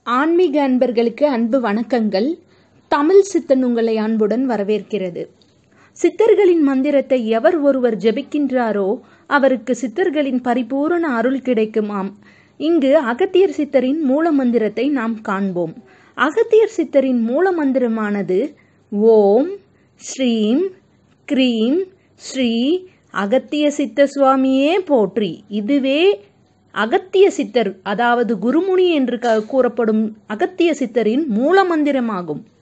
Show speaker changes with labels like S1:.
S1: ஆன்மீக அன்பர்களுக்கு அன்பு வணக்கங்கள் தமிழ் சித்தன் உங்களை அன்புடன் வரவேற்கிறது சித்தர்களின் மந்திரத்தை எவர் ஒருவர் ஜெபிக்கின்றாரோ அவருக்கு சித்தர்களின் பரிபூரண அருள் கிடைக்குமாம் இங்கு அகத்தியர் சித்தரின் மூல மந்திரத்தை நாம் காண்போம் அகத்தியர் சித்தரின் மூல மந்திரமானது ஓம் ஸ்ரீம் க்ரீம் ஸ்ரீ அகத்திய சித்த சுவாமியே போற்றி இதுவே அகத்திய சித்தர் அதாவது குருமுனி என்று க- கூறப்படும் அகத்திய சித்தரின் மூல மந்திரமாகும்